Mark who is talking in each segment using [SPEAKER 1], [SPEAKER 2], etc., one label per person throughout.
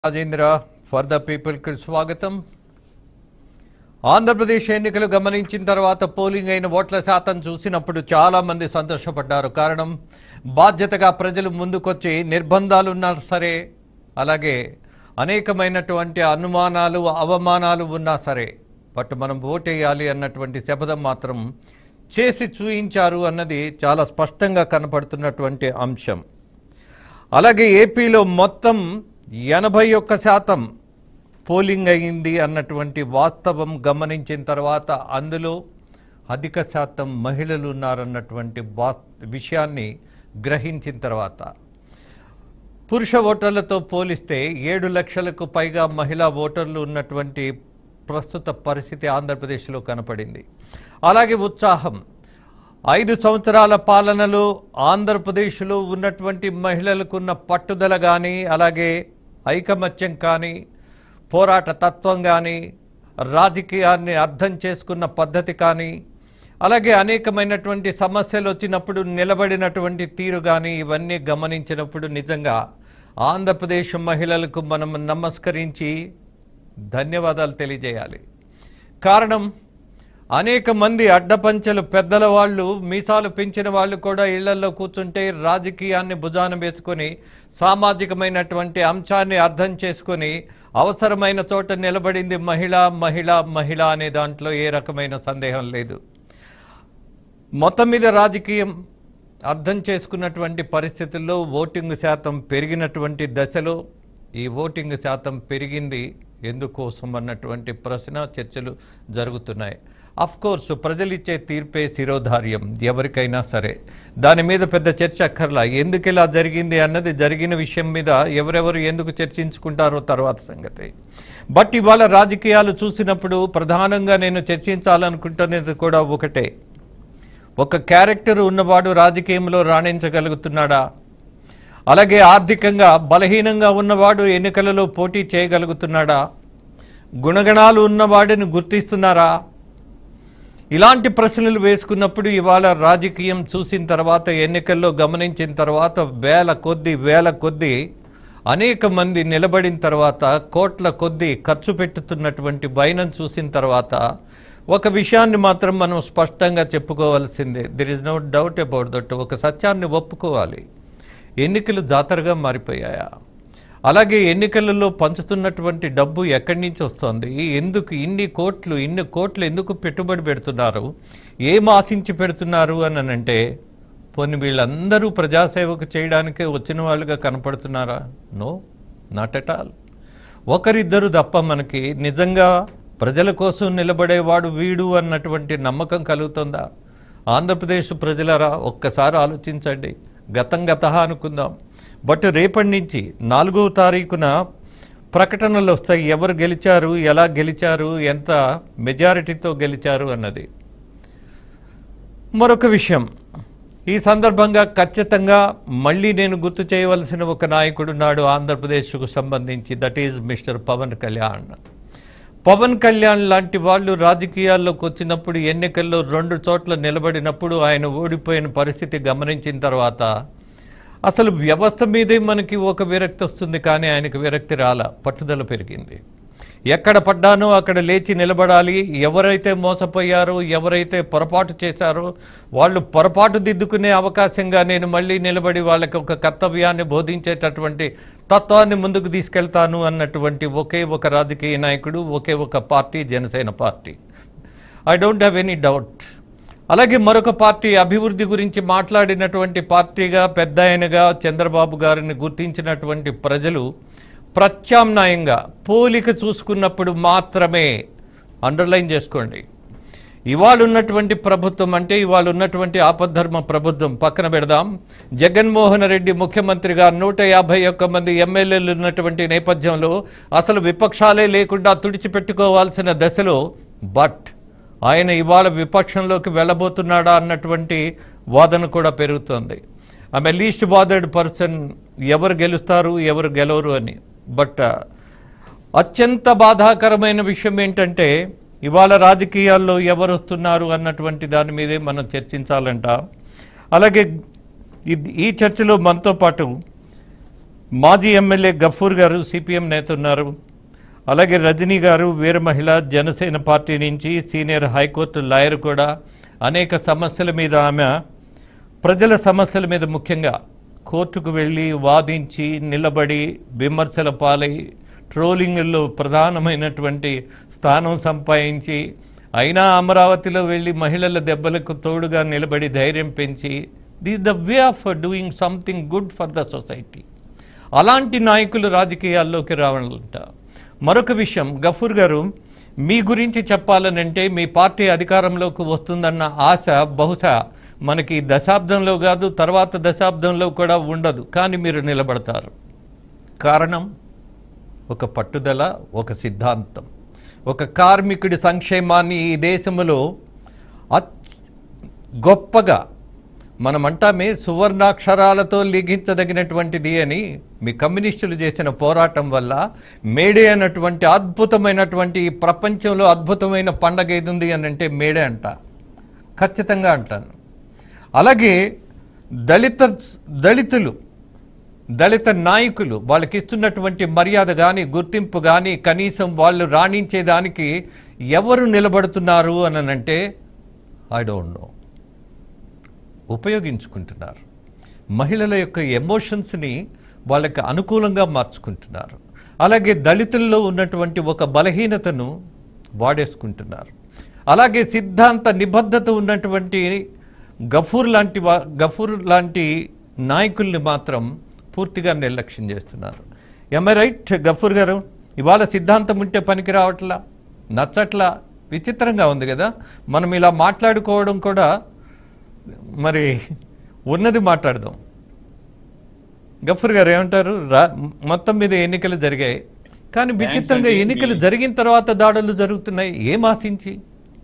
[SPEAKER 1] Rajendra for the పీపుల్కి స్వాగతం ఆంధ్రప్రదేశ్ ఎన్నికలు గమనించిన తర్వాత పోలింగ్ అయిన ఓట్ల శాతం చూసినప్పుడు చాలా మంది సంతోషపడ్డారు కారణం బాధ్యతగా ప్రజలు ముందుకొచ్చి నిర్బంధాలు ఉన్నా సరే అలాగే అనేకమైనటువంటి అనుమానాలు అవమానాలు ఉన్నా సరే బట్ మనం ఓటేయాలి అన్నటువంటి శపథం మాత్రం చేసి చూయించారు అన్నది చాలా స్పష్టంగా కనపడుతున్నటువంటి అంశం అలాగే ఏపీలో మొత్తం ఎనభై ఒక్క శాతం పోలింగ్ అయింది అన్నటువంటి వాస్తవం గమనించిన తర్వాత అందులో అధిక శాతం మహిళలు ఉన్నారన్నటువంటి వా విషయాన్ని గ్రహించిన తర్వాత పురుష ఓటర్లతో పోలిస్తే ఏడు లక్షలకు పైగా మహిళా ఓటర్లు ఉన్నటువంటి ప్రస్తుత పరిస్థితి ఆంధ్రప్రదేశ్లో కనపడింది అలాగే ఉత్సాహం ఐదు సంవత్సరాల పాలనలో ఆంధ్రప్రదేశ్లో ఉన్నటువంటి మహిళలకున్న పట్టుదల కానీ అలాగే ఐకమత్యం కానీ పోరాట తత్వం కానీ రాజకీయాన్ని అర్థం చేసుకున్న పద్ధతి కానీ అలాగే అనేకమైనటువంటి సమస్యలు వచ్చినప్పుడు నిలబడినటువంటి తీరు కానీ ఇవన్నీ గమనించినప్పుడు నిజంగా ఆంధ్రప్రదేశ్ మహిళలకు మనం నమస్కరించి ధన్యవాదాలు తెలియజేయాలి కారణం అనేక మంది అడ్డపంచెలు పెద్దల వాళ్ళు మీసాలు పెంచిన వాళ్ళు కూడా ఇళ్లలో కూర్చుంటే రాజకీయాన్ని భుజాన వేసుకొని సామాజికమైనటువంటి అంశాన్ని అర్థం చేసుకొని అవసరమైన చోట నిలబడింది మహిళ మహిళ మహిళ అనే దాంట్లో ఏ రకమైన సందేహం లేదు మొత్తం మీద రాజకీయం అర్థం చేసుకున్నటువంటి పరిస్థితుల్లో ఓటింగ్ శాతం పెరిగినటువంటి దశలో ఈ ఓటింగ్ శాతం పెరిగింది ఎందుకోసం అన్నటువంటి ప్రశ్న చర్చలు జరుగుతున్నాయి అఫ్ కోర్స్ ప్రజలు ఇచ్చే తీర్పే శిరోధార్యం ఎవరికైనా సరే దాని మీద పెద్ద చర్చ అక్కర్లా ఎందుకు ఇలా జరిగింది అన్నది జరిగిన విషయం మీద ఎవరెవరు ఎందుకు చర్చించుకుంటారో తర్వాత సంగతి బట్ ఇవాళ రాజకీయాలు చూసినప్పుడు ప్రధానంగా నేను చర్చించాలనుకుంటున్నది కూడా ఒకటే ఒక క్యారెక్టర్ ఉన్నవాడు రాజకీయంలో రాణించగలుగుతున్నాడా అలాగే ఆర్థికంగా బలహీనంగా ఉన్నవాడు ఎన్నికలలో పోటీ చేయగలుగుతున్నాడా గుణగణాలు ఉన్నవాడిని గుర్తిస్తున్నారా ఇలాంటి ప్రశ్నలు వేసుకున్నప్పుడు ఇవాళ రాజకీయం చూసిన తర్వాత ఎన్నికల్లో గమనించిన తర్వాత వేల కొద్ది వేల కొద్ది అనేక మంది నిలబడిన తర్వాత కోట్ల కొద్ది ఖర్చు పెట్టుతున్నటువంటి వైనం చూసిన తర్వాత ఒక విషయాన్ని మాత్రం మనం స్పష్టంగా చెప్పుకోవాల్సిందే there is no doubt about that ఒక సత్యాన్ని ఒప్పుకోవాలి ఎన్నికలు జాతరగా మారిపోయాయా అలాగే ఎన్నికలలో పంచుతున్నటువంటి డబ్బు ఎక్కడి నుంచి వస్తుంది ఎందుకు ఇన్ని కోట్లు ఇన్ని కోట్లు ఎందుకు పెట్టుబడి పెడుతున్నారు ఏం ఆశించి పెడుతున్నారు అని అంటే పోనీ వీళ్ళందరూ ప్రజాసేవకు చేయడానికే వచ్చిన వాళ్ళుగా కనపడుతున్నారా నో నాట్ ఎట్ ఆల్ ఒకరిద్దరు తప్ప మనకి నిజంగా ప్రజల కోసం నిలబడేవాడు వీడు అన్నటువంటి నమ్మకం కలుగుతుందా ఆంధ్రప్రదేశ్ ప్రజలరా ఒక్కసారి ఆలోచించండి గతం గత అనుకుందాం బట్ రేపటి నుంచి నాలుగవ తారీఖున ప్రకటనలు వస్తాయి ఎవరు గెలిచారు ఎలా గెలిచారు ఎంత మెజారిటీతో గెలిచారు అన్నది మరొక విషయం ఈ సందర్భంగా ఖచ్చితంగా మళ్ళీ నేను గుర్తు చేయవలసిన ఒక నాయకుడు నాడు ఆంధ్రప్రదేశ్కు సంబంధించి that is mister Pavan Kalyan Pavan Kalyan లాంటి వాళ్ళు రాజకీయాల్లోకి వచ్చినప్పుడు ఎన్నికల్లో రెండు చోట్ల నిలబడినప్పుడు ఆయన ఓడిపోయిన పరిస్థితి గమనించిన తర్వాత అసలు వ్యవస్థ మీదే మనకి ఒక విరక్తి వస్తుంది కానీ ఆయనకు విరక్తి రాల పట్టుదల పెరిగింది ఎక్కడ పడ్డానో అక్కడ లేచి నిలబడాలి ఎవరైతే మోసపోయారో ఎవరైతే పొరపాటు చేశారో వాళ్ళు పొరపాటు దిద్దుకునే అవకాశంగా నేను మళ్ళీ నిలబడి వాళ్ళకి ఒక కర్తవ్యాన్ని బోధించేటటువంటి తత్వాన్ని ముందుకు తీసుకెళ్తాను అన్నటువంటి ఒకే ఒక రాజకీయ నాయకుడు ఒకే ఒక party Janasena party I don't have any doubt అలాగే మరొక పార్టీ అభివృద్ధి గురించి మాట్లాడినటువంటి పార్టీగా పెద్ద ఆయనగా చంద్రబాబు గారిని గుర్తించినటువంటి ప్రజలు ప్రత్యామ్నాయంగా పోలిక చూసుకున్నప్పుడు మాత్రమే అండర్లైన్ చేసుకోండి ఇవాళ ఉన్నటువంటి ప్రభుత్వం అంటే ఇవాళ ఉన్నటువంటి ఆపద్ధర్మ ప్రభుత్వం పక్కన పెడదాం జగన్మోహన్ రెడ్డి ముఖ్యమంత్రిగా నూట యాభై ఒక్క మంది ఎమ్మెల్యేలు ఉన్నటువంటి నేపథ్యంలో అసలు విపక్షాలే లేకుండా తుడిచిపెట్టుకోవాల్సిన దశలో బట్ ఆయన ఇవాళ విపక్షంలోకి వెళ్ళబోతున్నాడా అన్నటువంటి వాదన కూడా పెరుగుతోంది ఆమె లీస్ట్ బాదర్డ్ పర్సన్ ఎవరు గెలుస్తారు ఎవరు గెలవరు అని బట్ అత్యంత బాధాకరమైన విషయం ఏంటంటే ఇవాళ రాజకీయాల్లో ఎవరు వస్తున్నారు అన్నటువంటి దాని మీదే మనం చర్చించాలంట అలాగే ఇది- ఈ చర్చలో మనతో పాటు మాజీ ఎమ్మెల్యే గఫూర్ గారు సిపిఎం నేత ఉన్నారు అలాగే రజనీ గారు వీర మహిళ జనసేన పార్టీ నుంచి సీనియర్ హైకోర్టు లాయర్ కూడా అనేక సమస్యల మీద ఆమె ప్రజల సమస్యల మీద ముఖ్యంగా కోర్టుకు వెళ్ళి వాదించి నిలబడి విమర్శల పాలై ట్రోలింగ్లో ప్రధానమైనటువంటి స్థానం సంపాదించి అయినా అమరావతిలో వెళ్ళి మహిళల దెబ్బలకు తోడుగా నిలబడి ధైర్యం పెంచి the the way of doing something good for the society అలాంటి నాయకులు రాజకీయాల్లోకి రావాలంట మరొక విషయం గఫూర్ గారు మీ గురించి చెప్పాలనంటే మీ పార్టీ అధికారంలోకి వస్తుందన్న ఆశ బహుశా మనకి దశాబ్దంలో కాదు తర్వాత దశాబ్దంలో కూడా ఉండదు కానీ మీరు నిలబడతారు కారణం ఒక పట్టుదల ఒక సిద్ధాంతం ఒక కార్మికుడి సంక్షేమాన్ని ఈ దేశంలో అత్ గొప్పగా మనమంటామే సువర్ణాక్షరాలతో లిఖించదగినటువంటిది అని మీ కమ్యూనిస్టులు చేసిన పోరాటం వల్ల మేడే అన్నటువంటి అద్భుతమైనటువంటి ఈ ప్రపంచంలో అద్భుతమైన పండగ ఏది ఉంది అని అంటే మేడే అంట ఖచ్చితంగా అంటాను అలాగే దళిత దళితులు దళిత నాయకులు వాళ్ళకి ఇస్తున్నటువంటి మర్యాద కానీ గుర్తింపు కానీ కనీసం వాళ్ళు రాణించేదానికి ఎవరు నిలబడుతున్నారు అని అంటే ఐ డోంట్ నో ఉపయోగించుకుంటున్నారు మహిళల యొక్క ఎమోషన్స్ని వాళ్ళకి అనుకూలంగా మార్చుకుంటున్నారు అలాగే దళితుల్లో ఉన్నటువంటి ఒక బలహీనతను వాడేసుకుంటున్నారు అలాగే సిద్ధాంత నిబద్ధత ఉన్నటువంటి గఫూర్ లాంటి వా- గఫూర్ లాంటి నాయకుల్ని మాత్రం పూర్తిగా నిర్లక్ష్యం చేస్తున్నారు ఎంఐ రైట్ గఫూర్ గారు ఇవాళ సిద్ధాంతం ఉంటే పనికి రావట్లా నచ్చట్లా విచిత్రంగా ఉంది కదా మనం ఇలా మాట్లాడుకోవడం కూడా మరి ఉన్నది మాట్లాడదాం గఫూర్ గారు ఏమంటారు రా మొత్తం మీద ఎన్నికలు జరిగాయి కానీ విచిత్రంగా
[SPEAKER 2] అండి.
[SPEAKER 1] ఎన్నికలు
[SPEAKER 2] మీ-
[SPEAKER 1] జరిగిన తర్వాత దాడులు జరుగుతున్నాయి ఏం ఆశించి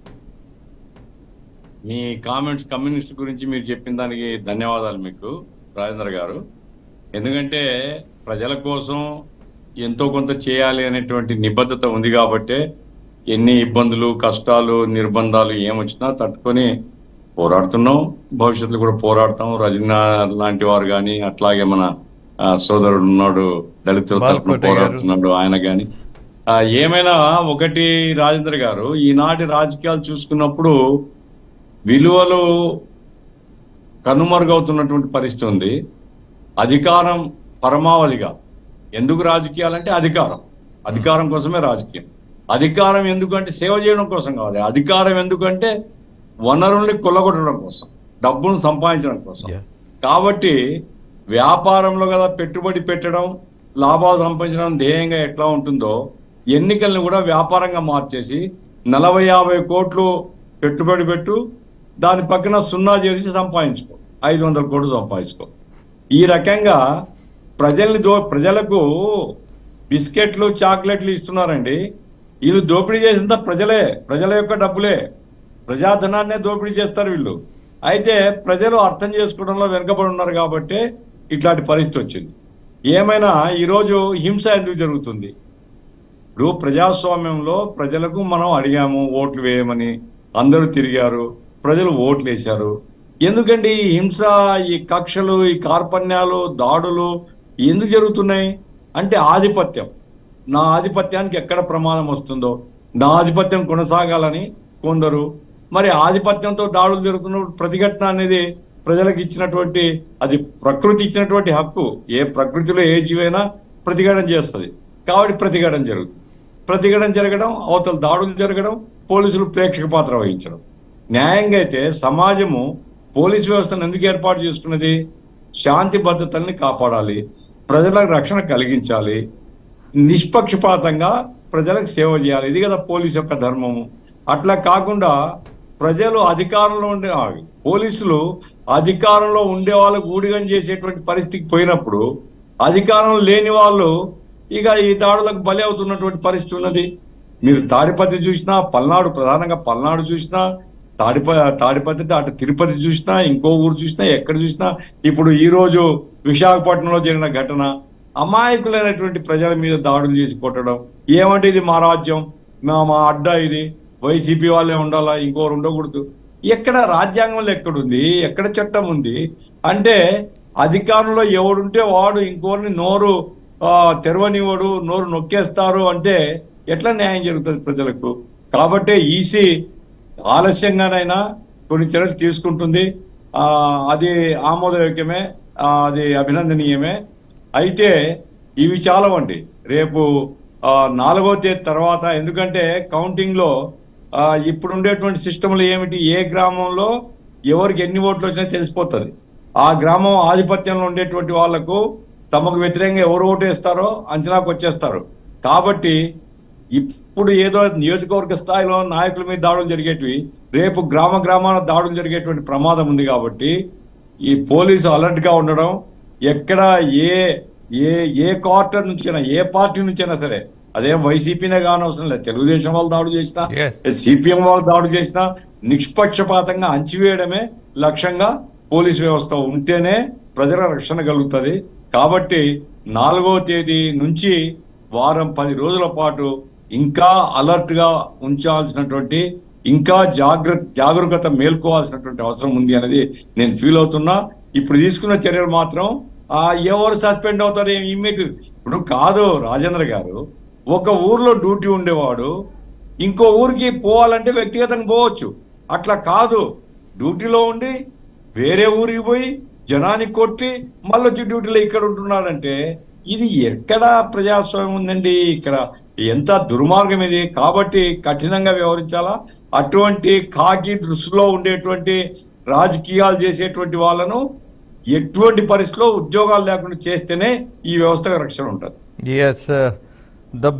[SPEAKER 2] మీ కామెంట్స్ కమ్యూనిస్ట్ గురించి మీరు చెప్పిన దానికి ధన్యవాదాలు మీకు రాజేంద్ర గారు ఎందుకంటే ప్రజల కోసం ఎంతో కొంత చేయాలి అనేటువంటి నిబద్ధత ఉంది కాబట్టే ఎన్ని ఇబ్బందులు కష్టాలు నిర్బంధాలు ఏమొచ్చినా తట్టుకొని పోరాడుతున్నాం భవిష్యత్తులో కూడా పోరాడతాం రజనా లాంటి వారు కానీ అట్లాగే మన ఆ, సోదరుడు ఉన్నాడు దళితుల తరపున
[SPEAKER 1] బాల్కోట గారు.
[SPEAKER 2] పోరాడుతున్నాడు ఆయన కానీ ఏమైనా ఒకటి రాజేంద్ర గారు ఈనాటి రాజకీయాలు చూసుకున్నప్పుడు విలువలు కనుమరుగవుతున్నటువంటి పరిస్థితి ఉంది అధికారం పరమావధిగా ఎందుకు రాజకీయాలంటే అధికారం అధికారం కోసమే రాజకీయం అధికారం ఎందుకంటే సేవ చేయడం కోసం కావాలి అధికారం ఎందుకంటే వనరుల్ని కొల్లగొట్టడం కోసం డబ్బును సంపాదించడం కోసం
[SPEAKER 1] Yeah.
[SPEAKER 2] కాబట్టి వ్యాపారంలో కదా పెట్టుబడి పెట్టడం లాభాలు సంపాదించడం ధ్యేయంగా ఎట్లా ఉంటుందో ఎన్నికల్ని కూడా వ్యాపారంగా మార్చేసి నలభై యాభై కోట్లు పెట్టుబడి పెట్టు దాని పక్కన సున్నా చేసి సంపాదించుకో ఐదు వందల కోట్లు సంపాదించుకో ఈ రకంగా ప్రజల్ని దో ప్రజలకు బిస్కెట్లు చాక్లెట్లు ఇస్తున్నారండి వీళ్ళు దోపిడీ చేసిందా ప్రజలే ప్రజల యొక్క డబ్బులే ప్రజాధనాన్నే దోపిడీ చేస్తారు వీళ్ళు అయితే ప్రజలు అర్థం చేసుకోవడంలో వెనుకబడి ఉన్నారు కాబట్టి ఇట్లాంటి పరిస్థితి వచ్చింది ఏమైనా ఈరోజు హింస ఎందుకు జరుగుతుంది ఇప్పుడు ప్రజాస్వామ్యంలో ప్రజలకు మనం అడిగాము ఓట్లు వేయమని అందరూ తిరిగారు ప్రజలు ఓట్లు వేశారు ఎందుకండి ఈ హింస ఈ కక్షలు ఈ కార్పణ్యాలు దాడులు ఎందుకు జరుగుతున్నాయి అంటే ఆధిపత్యం నా ఆధిపత్యానికి ఎక్కడ ప్రమాదం వస్తుందో నా ఆధిపత్యం కొనసాగాలని కొందరు మరి ఆధిపత్యంతో దాడులు జరుగుతున్నప్పుడు ప్రతిఘటన అనేది ప్రజలకు ఇచ్చినటువంటి అది ప్రకృతి ఇచ్చినటువంటి హక్కు ఏ ప్రకృతిలో ఏ జీవైనా ప్రతిఘటన చేస్తుంది కాబట్టి ప్రతిఘటన జరుగుతుంది ప్రతిఘటన జరగడం అవతల దాడులు జరగడం పోలీసులు ప్రేక్షక పాత్ర వహించడం న్యాయంగా అయితే సమాజము పోలీసు వ్యవస్థను ఎందుకు ఏర్పాటు చేసుకున్నది శాంతి భద్రతల్ని కాపాడాలి ప్రజలకు రక్షణ కలిగించాలి నిష్పక్షపాతంగా ప్రజలకు సేవ చేయాలి ఇది కదా పోలీసు యొక్క ధర్మము అట్లా కాకుండా ప్రజలు అధికారంలో ఉండే ఆ, పోలీసులు అధికారంలో ఉండే వాళ్ళకు ఊడిగం చేసేటువంటి పరిస్థితికి పోయినప్పుడు అధికారం లేని వాళ్ళు ఇక ఈ దాడులకు బలి అవుతున్నటువంటి పరిస్థితి ఉన్నది మీరు తాడిపత్రి చూసినా పల్నాడు ప్రధానంగా పల్నాడు చూసినా తాడిప తాడిపత్రి అటు తిరుపతి చూసినా ఇంకో ఊరు చూసినా ఎక్కడ చూసినా ఇప్పుడు ఈ రోజు విశాఖపట్నంలో జరిగిన ఘటన అమాయకులైనటువంటి ప్రజల మీద దాడులు చేసి కొట్టడం ఏమంటే ఇది మా రాజ్యం మా మా అడ్డా ఇది వైసీపీ వాళ్ళే ఉండాలా ఇంకోరు ఉండకూడదు ఎక్కడ రాజ్యాంగంలో ఎక్కడుంది ఎక్కడ చట్టం ఉంది అంటే అధికారంలో ఎవడుంటే వాడు ఇంకోరిని నోరు ఆ, తెరవనివ్వడు నోరు నొక్కేస్తారు అంటే ఎట్లా న్యాయం జరుగుతుంది ప్రజలకు కాబట్టి ఈసీ ఆలస్యంగానైనా కొన్ని చర్యలు తీసుకుంటుంది ఆ, అది ఆమోదయోగ్యమే ఆ, అది అభినందనీయమే అయితే ఇవి చాలవండి రేపు ఆ, నాలుగో తేదీ తర్వాత ఎందుకంటే కౌంటింగ్ లో ఆ, ఇప్పుడు ఉండేటువంటి సిస్టంలు ఏమిటి ఏ గ్రామంలో ఎవరికి ఎన్ని ఓట్లు వచ్చినా తెలిసిపోతుంది ఆ గ్రామం ఆధిపత్యంలో ఉండేటువంటి వాళ్లకు తమకు వ్యతిరేకంగా ఎవరు ఓటు వేస్తారో అంచనాకు వచ్చేస్తారు కాబట్టి ఇప్పుడు ఏదో నియోజకవర్గ స్థాయిలో నాయకుల మీద దాడులు జరిగేటివి రేపు గ్రామ గ్రామాల దాడులు జరిగేటువంటి ప్రమాదం ఉంది కాబట్టి ఈ పోలీసు అలర్ట్ గా ఉండడం ఎక్కడ ఏ ఏ ఏ క్వార్టర్ నుంచైనా ఏ పార్టీ నుంచైనా సరే అదేం వైసీపీనే కానవసరం లేదు తెలుగుదేశం వాళ్ళు దాడులు చేసినా
[SPEAKER 1] Yes.
[SPEAKER 2] సిపిఎం వాళ్ళు దాడులు చేసినా నిష్పక్షపాతంగా అంచివేయడమే లక్ష్యంగా పోలీసు వ్యవస్థ ఉంటేనే ప్రజల రక్షణ కలుగుతుంది కాబట్టి నాలుగో తేదీ నుంచి వారం పది రోజుల పాటు ఇంకా అలర్ట్ గా ఉంచాల్సినటువంటి ఇంకా జాగ్రత్త జాగరూకత మేల్కోవాల్సినటువంటి అవసరం ఉంది అనేది నేను ఫీల్ అవుతున్నా ఇప్పుడు తీసుకున్న చర్యలు మాత్రం ఆ ఎవరు సస్పెండ్ అవుతారు ఇమ్మీడియట్ ఇప్పుడు కాదు రాజేంద్ర గారు ఒక ఊర్లో డ్యూటీ ఉండేవాడు ఇంకో ఊరికి పోవాలంటే వ్యక్తిగతంగా పోవచ్చు అట్లా కాదు డ్యూటీలో ఉండి వేరే ఊరికి పోయి జనానికి కొట్టి మళ్ళీ వచ్చి డ్యూటీలో ఇక్కడ ఉంటున్నాడంటే ఇది ఎక్కడ ప్రజాస్వామ్యం ఉందండి ఇక్కడ ఎంత దుర్మార్గం ఇది కాబట్టి కఠినంగా వ్యవహరించాలా అటువంటి కాకి దృష్టిలో ఉండేటువంటి రాజకీయాలు చేసేటువంటి వాళ్ళను ఎటువంటి పరిస్థితిలో ఉద్యోగాలు లేకుండా చేస్తేనే ఈ వ్యవస్థకు రక్షణ ఉంటుంది
[SPEAKER 1] ఎస్ ద